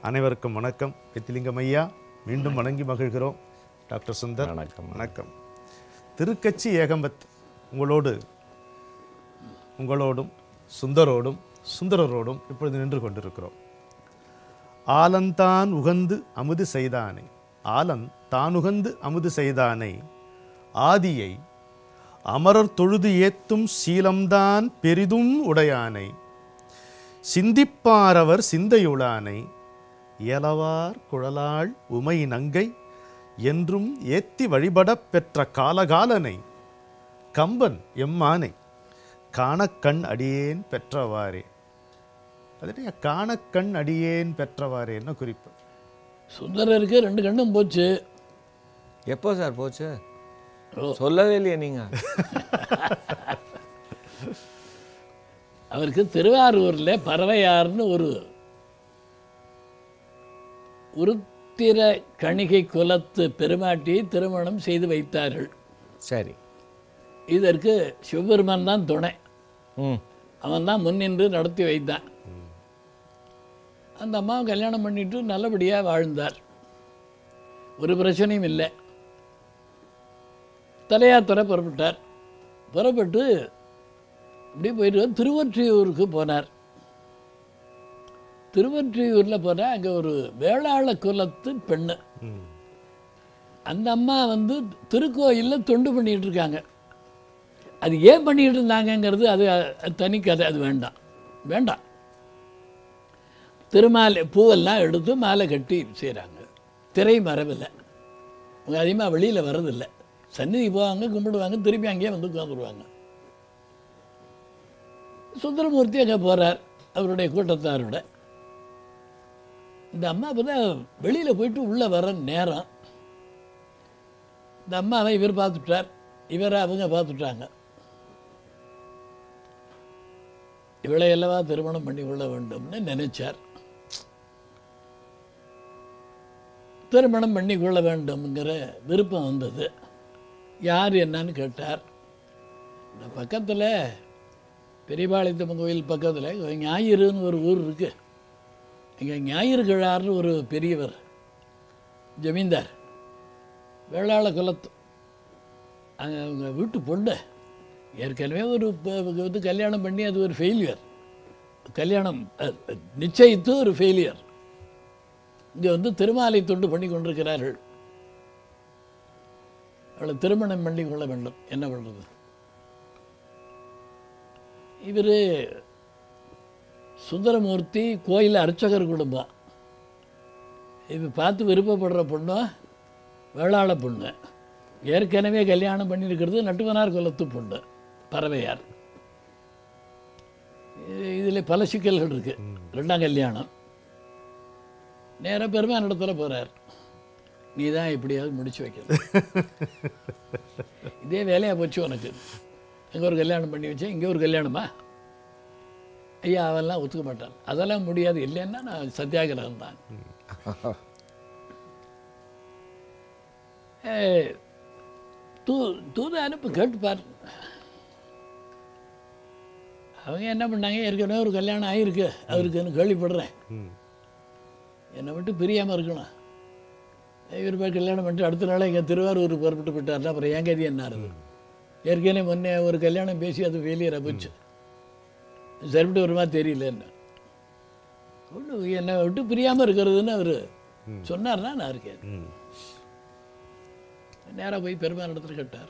அனைவருக்கும் வணக்கம் வித்திலிங்கம் ஐயா மீண்டும் வணங்கி மகிழ்கிறோம் டாக்டர் சுந்தர் வணக்கம் வணக்கம் திருக்கட்சி ஏகம்பத் உங்களோடு உங்களோடும் சுந்தரோடும் சுந்தரரோடும் இப்பொழுது நின்று கொண்டிருக்கிறோம் ஆலந்தான் உகந்து அமுது செய்தானை ஆலன் தான் உகந்து அமுது செய்தானை ஆதியை அமரர் தொழுது ஏத்தும் சீலம்தான் பெரிதும் உடையானை சிந்திப்பாரவர் சிந்தையுளானை இயலவார் குழலாள் உமை நங்கை என்றும் ஏத்தி வழிபடப் பெற்ற காலகாலனை கம்பன் எம்மானை காணக்கண் அடியேன் பெற்றவாறே அதே காணக்கண் அடியேன் பெற்றவாறே என்ன குறிப்பு சுந்தரருக்கு ரெண்டு கண்ணும் போச்சு எப்போ சார் போச்சு ஓ. சொல்லவே இல்லையே நீங்க அவருக்கு திருவாரூரில் பறவையார்னு ஒரு உருத்திர கணிகை குலத்து பெருமாட்டியை திருமணம் செய்து வைத்தார்கள் சரி இதற்கு சிவபெருமான் தான் துணை ம் அவன் தான் முன்னின்று நடத்தி வைத்தான் அந்த அம்மாவை கல்யாணம் பண்ணிட்டு நல்லபடியாக வாழ்ந்தார் ஒரு பிரச்சனையும் இல்லை தலையாத்துறை புறப்பட்டார் புறப்பட்டு அப்படியே போயிட்டு திருவொற்றியூருக்கு போனார் திருவொற்றியூரில் போனால் அங்கே ஒரு வேளாள குலத்து பெண்ணு ம். அந்த அம்மா வந்து திருக்கோயிலில் தொண்டு பண்ணிட்டு இருக்காங்க அது ஏன் பண்ணிட்டு இருந்தாங்கங்கிறது அது அது தனி கதை அது வேண்டாம் வேண்டாம் திருமாலை பூவெல்லாம் எடுத்து மாலை கட்டி செய்கிறாங்க திரை மரபில்லை அவங்க அதிகமாக வெளியில் வர்றதில்லை சந்நிதி போவாங்க கும்பிடுவாங்க திருப்பி அங்கேயே வந்து உட்காந்துருவாங்க சுந்தரமூர்த்தி அங்கே போகிறார் அவருடைய கூட்டத்தாரோட இந்த அம்மா இப்போ தான் வெளியில் போயிட்டு உள்ளே வர நேரம் இந்த அம்மாவை இவர் பார்த்துட்டார் இவரை அவங்க பார்த்துட்டாங்க இவளை அல்லவா திருமணம் பண்ணி கொள்ள வேண்டும்னு நினைச்சார் திருமணம் பண்ணி கொள்ள வேண்டும்ங்கிற விருப்பம் வந்தது யார் என்னன்னு கேட்டார் இந்த பக்கத்தில் பெரியபாளையத்தம்மன் கோயில் பக்கத்தில் ஞாயிறுன்னு ஒரு ஊர் இருக்கு இங்கே ஞாயிறு கிழார்னு ஒரு பெரியவர் ஜமீன்தார் வேளாள குலத்து அங்க அவங்க வீட்டு பொண்ணு ஏற்கனவே ஒரு ப- வந்து கல்யாணம் பண்ணி அது ஒரு ஃபெயிலியர் கல்யாணம் அஹ், நிச்சயித்து ஒரு ஃபெயிலியர் இங்கே வந்து திருமாலை தொண்டு பண்ணி கொண்டிருக்கிறார்கள் அவளை திருமணம் பண்ணி கொள்ள வேண்டும் என்ன பண்ணுறது இவர் சுந்தரமூர்த்தி கோயில் அர்ச்சகர் குடும்பம் இது பார்த்து விருப்பப்படுற பொண்ணும் வேளாள பொண்ணு ஏற்கனவே கல்யாணம் பண்ணியிருக்கிறது நட்டுவனார் குலத்து பொண்ணு பறவையார் இதில் பல சிக்கல்கள் இருக்கு ரெண்டாம் கல்யாணம் நேராக பெருமான் இடத்துல போகிறார் நீ தான் எப்படியாவது முடிச்சு வைக்கணும் இதே வேலையாக போச்சு உனக்கு அங்கே ஒரு கல்யாணம் பண்ணி வச்சேன் இங்கே ஒரு கல்யாணமா ஐயா அவெல்லாம் ஒத்துக்க மாட்டான் அதெல்லாம் முடியாது இல்லைன்னா நான் சத்தியாகிரகம் தான் ஏய், தூ தூது அனுப்பு கேட்டுப்பார் அவங்க என்ன பண்ணாங்க ஏற்கனவே ஒரு கல்யாணம் ஆகிருக்கு அவருக்குன்னு கேள்விப்படுறேன் ம். என்னை விட்டு பிரியாமல் இருக்கணும் இவர் போய் கல்யாணம் பண்ணிட்டு அடுத்த நாள் எங்கள் திருவாரூர் புறப்பட்டு போயிட்டார்னா அப்புறம் என் கதி என்ன ஆகுது ஏற்கனவே முன்னே ஒரு கல்யாணம் பேசி அது ஃபெயிலியர் போச்சு சரிப்பட்டு வருமா தெரியல என்ன ஒண்ணு என்னை விட்டு பிரியாமல் இருக்கிறதுன்னு அவர் சொன்னார்னா நான் இருக்கேன் ம். நேராக போய் பெருமாள் இடத்துல கேட்டார்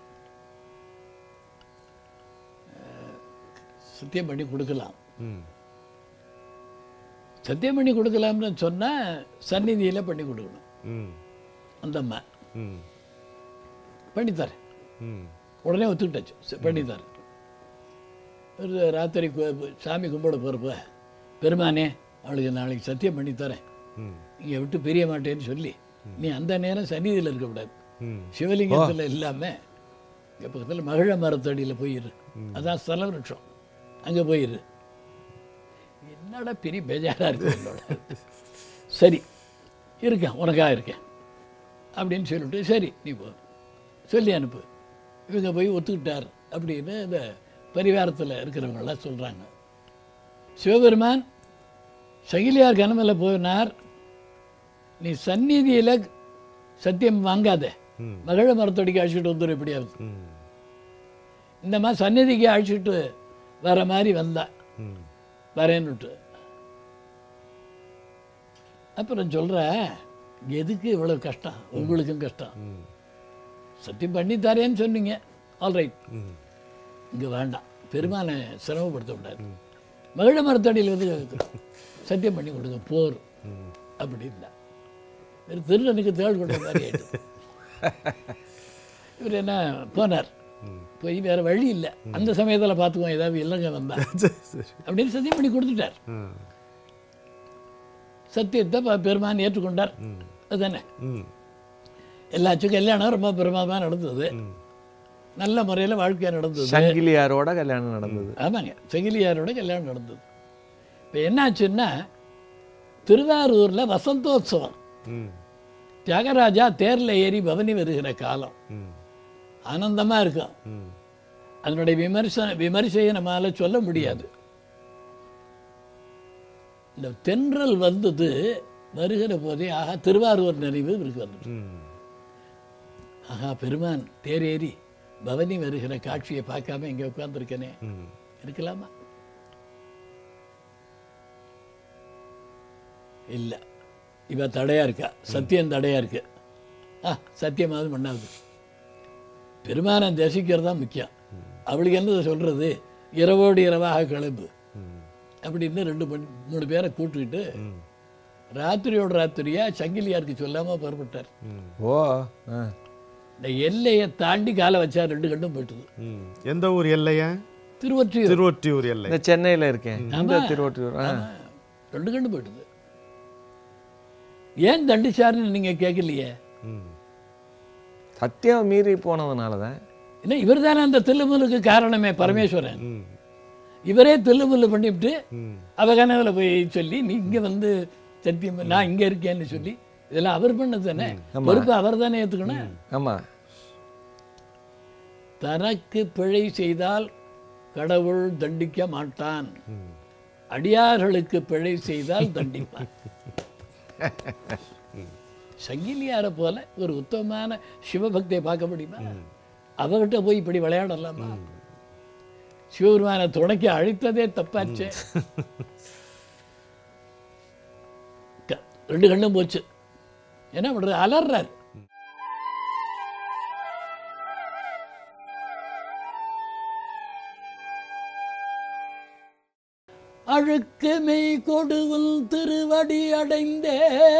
அஹ், சத்தியம் பண்ணி கொடுக்கலாம் ம். சத்தியம் பண்ணி கொடுக்கலாம்னு சொன்னால் சந்நிதியில் பண்ணி கொடுக்கணும் ம். அந்த அம்மா ம். பண்ணித்தரேன் ம். உடனே ஒத்துக்கிட்டாச்சு சரி, பண்ணித்தரேன் ஒரு ராத்திரி கு- சாமி கும்பிட போகிறப்ப பெருமானே அவளுக்கு நாளைக்கு சத்தியம் பண்ணித்தரேன் ம். இங்கே விட்டு பிரிய மாட்டேன்னு சொல்லி நீ அந்த நேரம் சந்நிதியில் இருக்கக்கூடாது ம். சிவலிங்கத்தில் இல்லாமல் இங்கே பக்கத்தில் மகிழ மரத்தடியில் போயிரு அதான் ஸ்தல விருட்சம் அங்கே போயிரு என்னடா பெரிய பேஜாராக இருக்கு என்னோட சரி இருக்கேன் உனக்காக இருக்கேன் அப்படின்னு சொல்லிட்டு சரி நீ போ சொல்லி அனுப்பு இவங்க போய் ஒத்துக்கிட்டார் அப்படின்னு இந்த பரிவாரத்தில் இருக்கிறவங்களாம் சொல்கிறாங்க சிவபெருமான் சகிலியார் கனமல போனார் நீ சந்நிதியில் சத்தியம் வாங்காத ம். மகிழ மரத்தடிக்கு அழைச்சிட்டு வந்துடும் எப்படியாவது ம். இந்த மாதிரி சந்நிதிக்கு அழைச்சிட்டு வர மாதிரி வந்தா ம். வரேன்னுட்டு அப்புறம் சொல்கிறேன் எதுக்கு இவ்வளோ கஷ்டம் உங்களுக்கும் கஷ்டம் ம். சத்தியம் பண்ணி தரேன்னு சொன்னீங்க ஆல்ரைட் ம். இங்கே வேண்டாம் பெருமானை சிரமப்படுத்த விடாது மகிழ மரத்தடியில் வந்து சத்தியம் பண்ணி கொடுங்க போர் ம். அப்படின்னா ஒரு திருடனுக்கு தேள் கொண்ட மாதிரி ஆயிடுது இவர் என்ன போனார் ம். போய் வேற வழி இல்லை அந்த சமயத்தில் பார்த்துக்குவோம் ஏதாவது இல்லைங்க வந்தா சரி, சரி. அப்படின்னு சத்தியம் பண்ணி கொடுத்துட்டார் ம். சத்தியத்தை ப- பெருமான் ஏற்றுக்கொண்டார் ம். அதுதானே ம். எல்லாச்சும் கல்யாணம் ரொம்ப பிரமாதமாக நடந்தது ம். நல்ல முறையில் வாழ்க்கை நடந்தது சங்கிலியாரோட கல்யாணம் நடந்தது ஆமாங்க செகிலியாரோட கல்யாணம் நடந்தது இப்போ என்னாச்சுன்னா திருவாரூரில் வசந்தோத்சவம் ம். தியாகராஜா தேரில் ஏறி பவனி வருகிற காலம் ம். ஆனந்தமாக இருக்கும் ம். அதனுடைய விமர்சன விமர்சையை நம்மளால் சொல்ல முடியாது இந்த தென்றல் வந்தது வருகிற போதே ஆஹா திருவாரூர் நினைவு இவருக்கு வந்துட்டு ம். ஆஹா பெருமான் தேரேறி பவனி வருகிற காட்சியை பார்க்காம இங்கே உட்காந்துருக்கனே ம். இருக்கலாமா இல்லை இவ தடையா இருக்கா சத்தியம் தடையா இருக்கு ஆ சத்தியமாவது பண்ணாது பெருமானை தரிசிக்கிறது தான் முக்கியம் அவளுக்கு என்னதை சொல்றது இரவோடு இரவாக கிளம்பு ம். அப்படின்னு ரெண்டு மணி மூணு பேரை கூட்டிக்கிட்டு ம். ராத்திரியோட ராத்திரியா சங்கிலியாருக்கு சொல்லாம புறப்பட்டார் ம். ஓ ஆ. இந்த எல்லையை தாண்டி காலை வச்சா ரெண்டு கண்டும் போயிட்டுது ம். எந்த ஊர் எல்லையா திருவொற்றியூர் திருவொற்றியூர் எல்லை இந்த சென்னையில இருக்கேன் இந்த திருவொற்றியூர் ஆ. ஆமா. ரெண்டு கண்டு போயிட்டுது ஏன் தண்டிச்சாருன்னு நீங்க கேட்கலையே ம். சத்தியம் மீறி போனதுனால தான் என்ன இவர் தானே அந்த தில்லுமுல்லுக்கு காரணமே பரமேஸ்வரன் ம். இவரே தில்லுமுல்லு பண்ணிவிட்டு ம். அவ கனவுல போய் சொல்லி நீ இங்க வந்து சத்தியம் நான் இங்க இருக்கேன்னு சொல்லி இதெல்லாம் அவர் பண்ணது தானே பொறுப்பு அவர் தானே ஏத்துக்கணும் ஆமா தனக்கு பிழை செய்தால் கடவுள் தண்டிக்க மாட்டான் ம். அடியார்களுக்கு பிழை செய்தால் தண்டிப்பான் சங்கிலியாரை போல ஒரு உத்தமமான சிவபக்தியை பார்க்க முடியுமா அவகிட்ட போய் இப்படி விளையாடலாமா சிவபெருமானை துணைக்கு அழித்ததே தப்பாச்சே க- ரெண்டு கண்ணும் போச்சு என்ன பண்றது அலறார் அழுக்கு மெய் கொடுவும் திருவடி அடைந்தே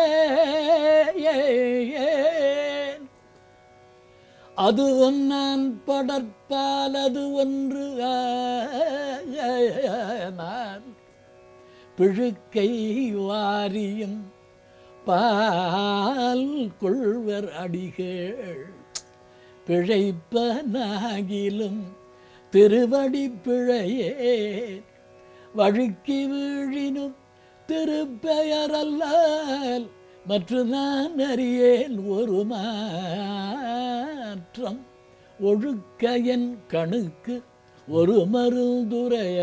அதுவும் நான் படற்பால் அது ஒன்று நான் பிழுக்கை வாரியும் பால் கொள்வர் அடிகள் பிழைப்பனாகிலும் திருவடி பிழையே வழுக்கி வீழினும் திருப்பெயரல்லால் மற்ற நான் அறியேன் ஒரு மாற்றம் ஒழுக்க என் கணுக்கு ஒரு மருந்துரைய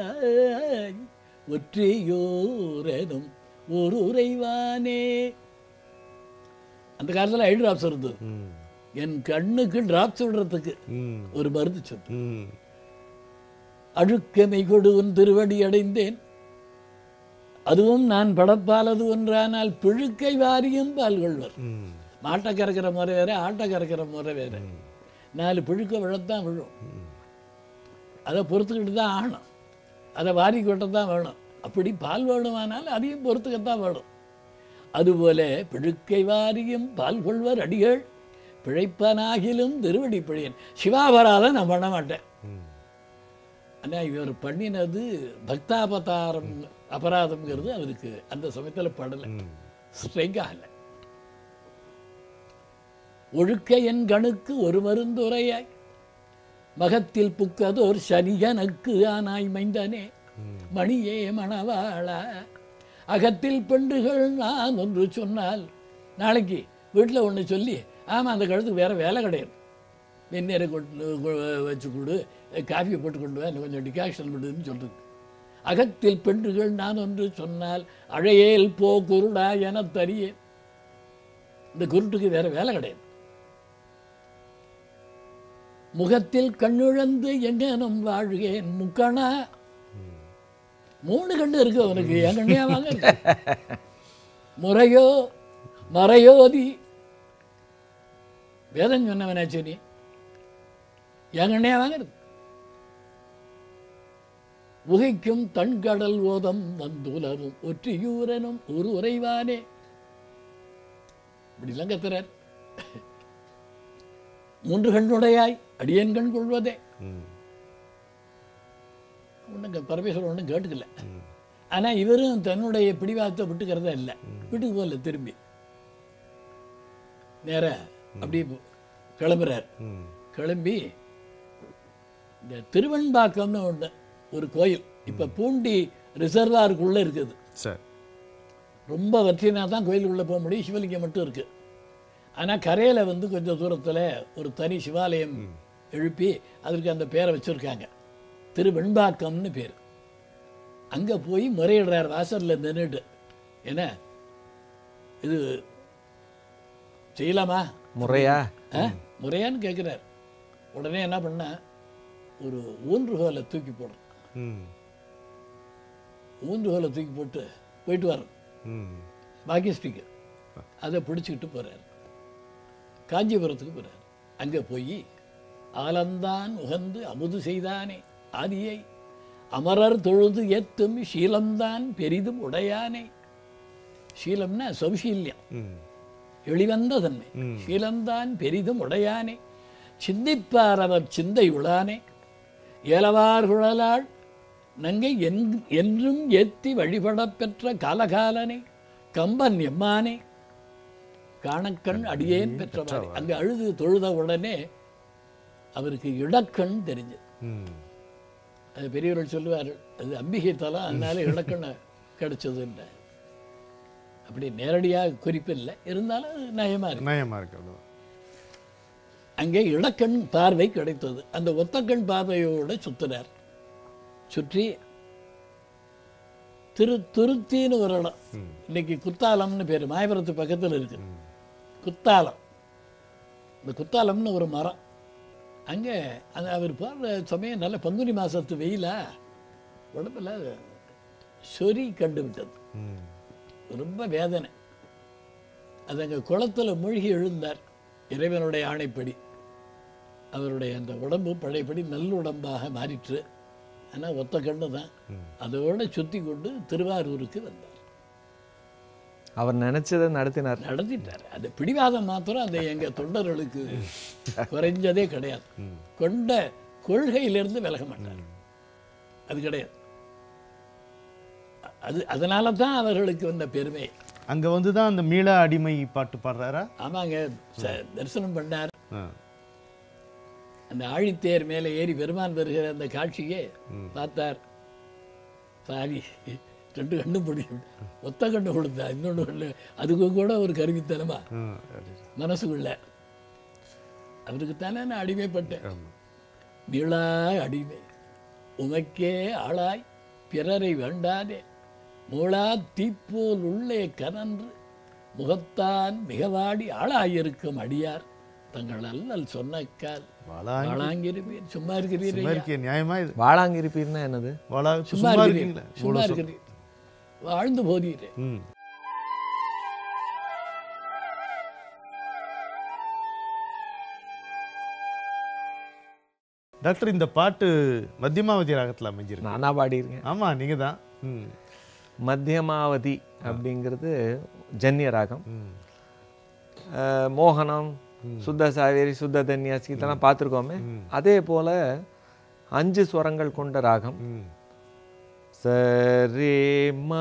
ஒற்றியோரெனும் ஒரு உறைவானே அந்த காலத்தில் ஐ டிராப்ஸ் இருந்தது ம். என் கண்ணுக்கு டிராப்ஸ் விடுறதுக்கு ம். ஒரு மருந்து சொத்து ம். அழுக்கமை கொடு உன் திருவடி அடைந்தேன் அதுவும் நான் படப்பாலது ஒன்றானால் பிழுக்கை வாரியும் பால் கொள்வர் ம். மாட்டை கறக்கிற முறை வேற ஆட்டை கறக்கிற முறை வேற நாலு பிழுக்க விழத்தான் விழும் அதை பொறுத்துக்கிட்டு தான் ஆகணும் அதை வாரி கொட்டத்தான் வேணும் அப்படி பால் வேணுமானால் அதையும் பொறுத்துக்கத்தான் வேணும் அதுபோல பிழுக்கை வாரியும் பால் கொள்வர் அடிகள் பிழைப்பனாகிலும் திருவடி பிழையன் சிவாபராதம் நான் பண்ண மாட்டேன் ம். ஆனால் இவர் பண்ணினது பக்தாபதாரம் அபராதம்ங்கிறது அவருக்கு அந்த சமயத்தில் படலை ம். ஸ்ட்ரைக் ஆகலை ஒழுக்க என் கணுக்கு ஒரு மருந்துரையாய் மகத்தில் புக்கதோர் சனியனுக்கு ஆனாய் மைந்தனே மணியே மணவாளா அகத்தில் பெண்டுகள் நான் ஒன்று சொன்னால் நாளைக்கு வீட்டில் ஒன்று சொல்லி ஆமாம் அந்த கழுத்துக்கு வேற வேலை கிடையாது வெந்நீரை கொண்டு கொ- வச்சு கொடு காஃபியை போட்டு கொண்டு வா இன்னும் கொஞ்சம் டிகாக்ஷன் விடுன்னு சொல்கிறது அகத்தில் பெண்டுகள் நான் ஒன்று சொன்னால் அழையேல் போ குருடா எனத் தறியேன் இந்த குருட்டுக்கு வேற வேலை கிடையாது முகத்தில் கண்ணுழந்து எங்கேனும் வாழ்கேன் முக்கணா மூணு கண்ணு இருக்கு அவனுக்கு என் கண்ணியா வாங்க முறையோ மறையோதி வேதம் சொன்னவனாச்சு நீ என் கண்ணியா வாங்கிறது உகைக்கும் தன்கடல் ஓதம் வந்துலரும் ஒற்றியூரனும் ஒரு உறைவானே இப்படிலாம் கத்துறார் மூன்று கண்ணுடையாய் அடியேன் கண் கொள்வதே ம். ஒன்றும் பரமேஸ்வரன் ஒன்றும் கேட்டுக்கல ஆனா இவரும் தன்னுடைய பிடிவாதத்தை விட்டுக்கிறதா இல்லை வீட்டுக்கு போகல திரும்பி நேரா அப்படியே போ- கிளம்புறார் ம். கிளம்பி இந்த திருவெண்பாக்கம்னு ஒன்று ஒரு கோயில் இப்போ பூண்டி ரிசர்வாருக்குள்ளே இருக்குது சரி ரொம்ப வற்றினா தான் கோயிலுக்குள்ளே போக முடியும் சிவலிங்கம் மட்டும் இருக்குது ஆனால் கரையில் வந்து கொஞ்சம் தூரத்தில் ஒரு தனி சிவாலயம் எழுப்பி அதற்கு அந்த பேரை வச்சுருக்காங்க திருவெண்பாக்கம்னு பேர் அங்கே போய் முறையிடுறார் வாசலில் நின்றுட்டு என்ன இது செய்யலாமா முறையா ஆ முறையான்னு கேட்குறார் உடனே என்ன பண்ண ஒரு ஊன்றுகோலை தூக்கி போடுறேன் ம். ஊன்றுகோலை தூக்கி போட்டு போயிட்டு வரோம் ம். பாக்கி ஸ்பீக்கர் அதை பிடிச்சிக்கிட்டு போகிறார் காஞ்சிபுரத்துக்கு போகிறார் அங்கே போய் ஆலந்தான் உகந்து அமுது செய்தானே ஆதியை அமரர் தொழுது ஏத்தும் சீலம்தான் பெரிதும் உடையானே சீலம்னா சௌசீல்யம் ம். எளிவந்த தன்மை ம். சீலம்தான் பெரிதும் உடையானே சிந்திப்பார் அவர் சிந்தை உளானே ஏலவார் குழலாள் நங்கை என்- என்றும் ஏத்தி வழிபடப் பெற்ற காலகாலனே கம்பன் எம்மானே காணக்கண் அடியேன் பெற்றவாறு அங்க அழுது தொழுத உடனே அவருக்கு இடக்கண் தெரிஞ்சது ம். அது பெரியவர்கள் சொல்லுவார்கள் அது அம்பிகை தலம் அதனால இடக்கண்ண கிடைச்சது இல்லை அப்படி நேரடியாக குறிப்பில்லை இருந்தாலும் அது நயமா இருக்கு நயமா இருக்கிறது அங்கே இடக்கண் பார்வை கிடைத்தது அந்த ஒத்தக்கண் பார்வையோட சுத்தினார் சுற்றி திரு துருத்தின்னு ஒரு இடம் இன்னைக்கு குத்தாலம்னு பேர் மாயபுரத்து பக்கத்தில் இருக்கு குத்தாலம் இந்த குத்தாலம்னு ஒரு மரம் அங்கே அது அவர் போடுற சமயம் நல்ல பங்குனி மாசத்து வெயிலா உடம்புல சொறி கண்டு விட்டது ம். ரொம்ப வேதனை அது அங்கே குளத்துல மூழ்கி எழுந்தார் இறைவனுடைய ஆணைப்படி அவருடைய அந்த உடம்பு பழையபடி நல்லுடம்பாக மாறிற்று ஆனால் ஒத்த கண்ணு தான் அதோட சுத்தி கொண்டு திருவாரூருக்கு வந்தார் அவர் நினைச்சதை நடத்தினார் நடத்திட்டார் அந்த பிடிவாதம் மாத்திரம் அந்த எங்க தொண்டர்களுக்கு குறைஞ்சதே கிடையாது கொண்ட கொள்கையிலிருந்து விலக மாட்டார் அது கிடையாது அது அதனால தான் அவர்களுக்கு வந்த பெருமை அங்க வந்து தான் அந்த மீளா அடிமை பாட்டு பாடுறாரா ஆமாங்க ச- தரிசனம் பண்ணார் ஆ. அந்த ஆழித்தேர் மேலே ஏறி பெருமான் வருகிற அந்த காட்சியே பார்த்தார் சாரி ரெண்டு கண்ணு பிடிக்கும் ஒத்த கண்ணு கொடுத்தா இன்னொன்று கண்ணு அதுக்கு கூட ஒரு கருவித்தனமா ம். சரி. மனசுக்குள்ள அவருக்கு தானே நான் அடிமைப்பட்டேன் ஆமா. மீளாய் அடிமை உமக்கே ஆளாய் பிறரை வேண்டாதே மூளா தீப்போல் உள்ளே கனன்று முகத்தான் மிகவாடி ஆளாயிருக்கும் அடியார் தங்கள் அல்லல் சொன்னக்கால் வாழாங்க வாழாங்கிருப்பீர் சும்மா இருக்கிறீர் சும்மா இருக்கே நியாயமா இது வாழாங்கிருப்பீர்னா என்னது வாழா சும்மா சும்மா இருக்கிறீர் இருக்கீங்களா சும்மா இவ்வளவு சொல்- இருக்கிறீர் வாழ்ந்து போதீரே ம் டாக்டர் இந்த பாட்டு மத்தியமாவதி ராகத்துல அமைஞ்சிருக்கு நானா பாடியிருக்கேன் ஆமா நீங்க தான் ம் மத்தியமாவதி அப்படிங்கிறது ஜன்னிய ராகம் ம் அஹ், மோகனம் சுத்த சாவேரி சுத்த தன்யாசி இதெல்லாம் பார்த்துருக்கோமே அதே போல அஞ்சு ஸ்வரங்கள் கொண்ட ராகம் ம் சரி ம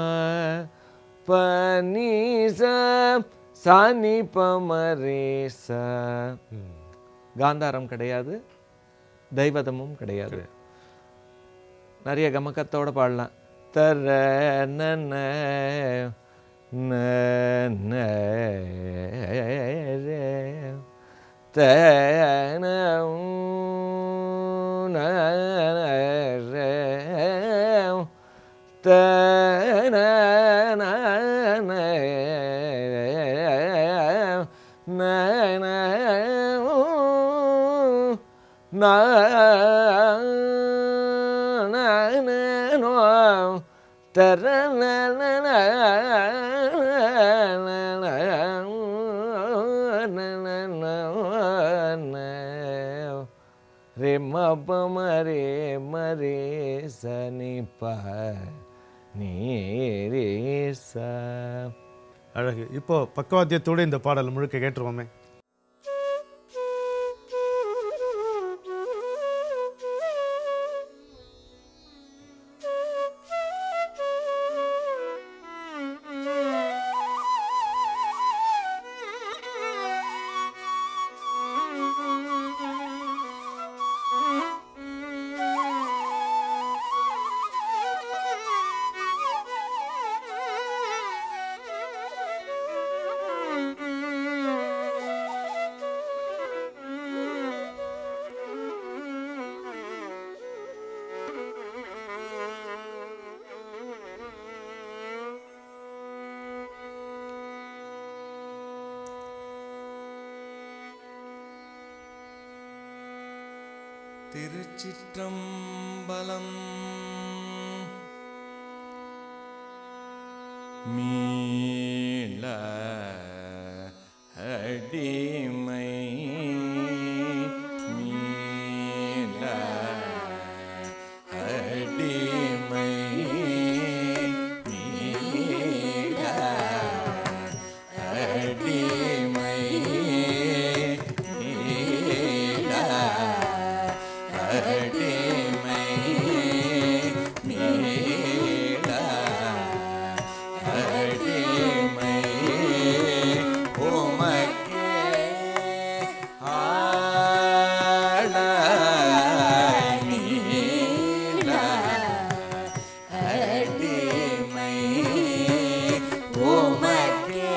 பனி ச சானி பமரே ச ம் காந்தாரம் கிடையாது தெய்வதமும் கிடையாது நிறைய கமக்கத்தோட பாடலாம் தர நன ந ந ரே த ந உ ந ந ரே ரே மப மரே மரே சனி ப நீ ரே ச அழகு இப்போ பக்கவாத்தியத்தோடு இந்த பாடல் முழுக்க கேட்டுருவோமே திருச்சிற்றம்பலம் மீள அடிமை மீள அடிமை மீள அடிமை மீள அடிமை மீள அடிமை உமக்கே ஆளாய் மீள அடிமை உமக்கே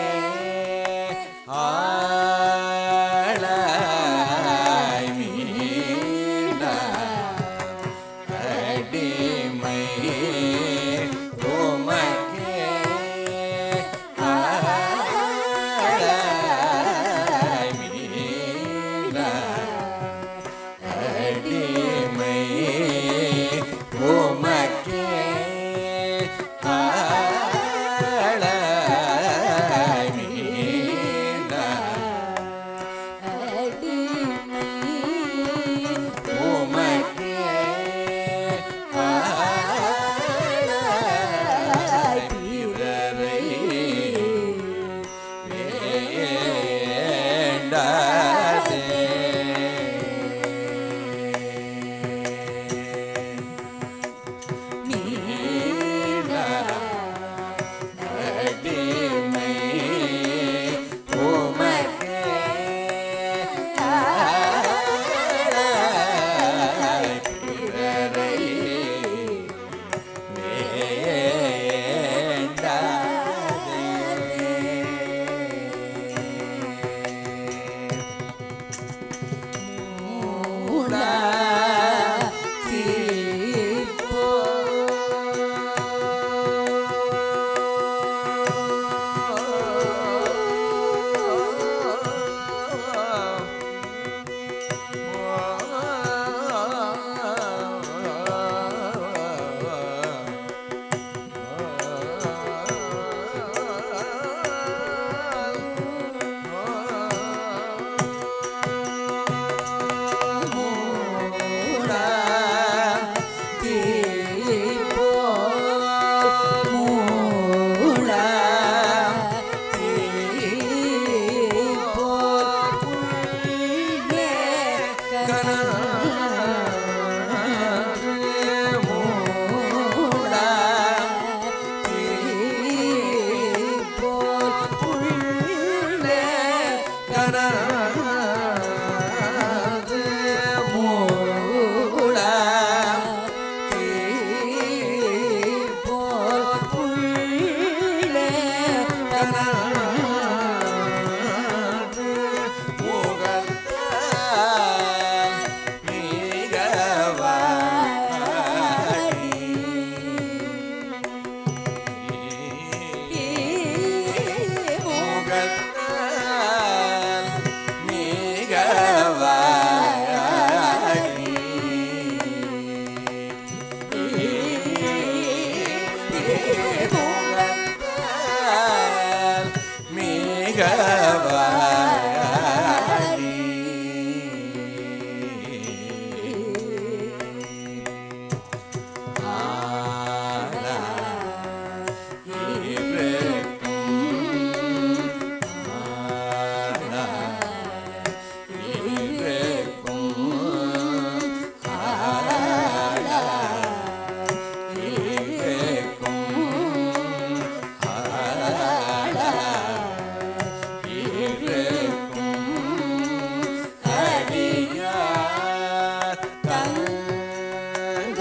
ஆளாய் மீள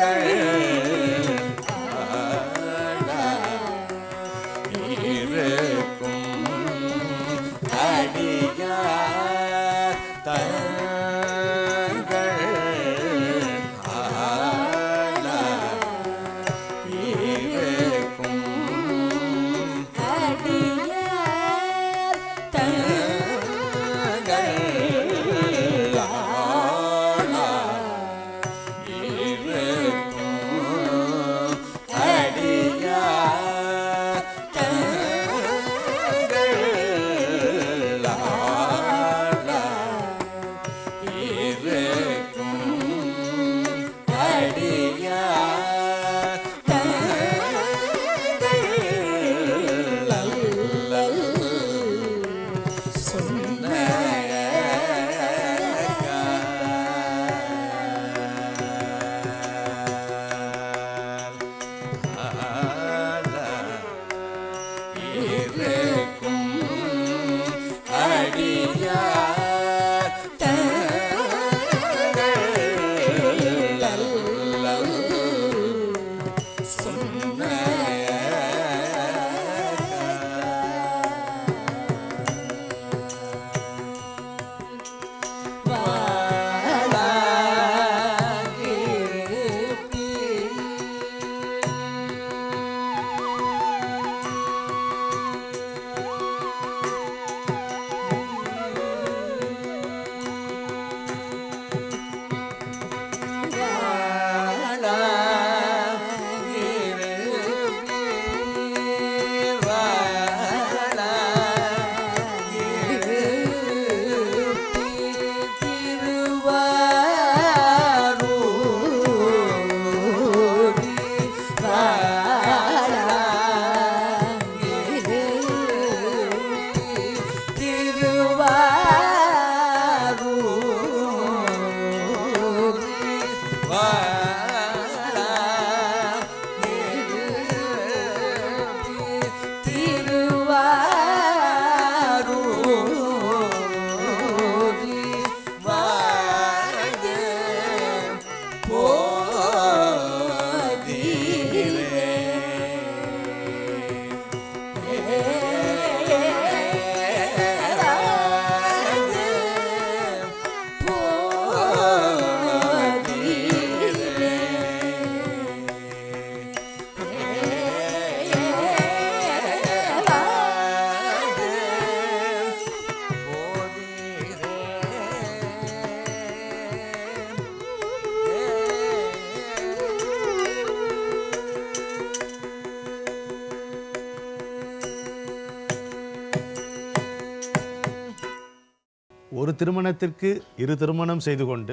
ஒரு திருமணத்திற்கு இரு திருமணம் செய்து கொண்டு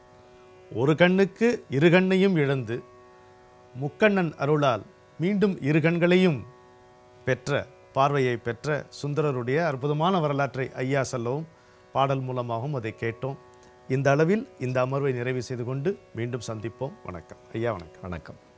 ஒரு கண்ணுக்கு இரு கண்ணையும் இழந்து முக்கண்ணன் அருளால் மீண்டும் இரு கண்களையும் பெற்ற பார்வையை பெற்ற சுந்தரருடைய அற்புதமான வரலாற்றை ஐயா சொல்லவும் பாடல் மூலமாகவும் அதை கேட்டோம் இந்த அளவில் இந்த அமர்வை நிறைவு செய்து கொண்டு மீண்டும் சந்திப்போம் வணக்கம் ஐயா வணக்கம் வணக்கம்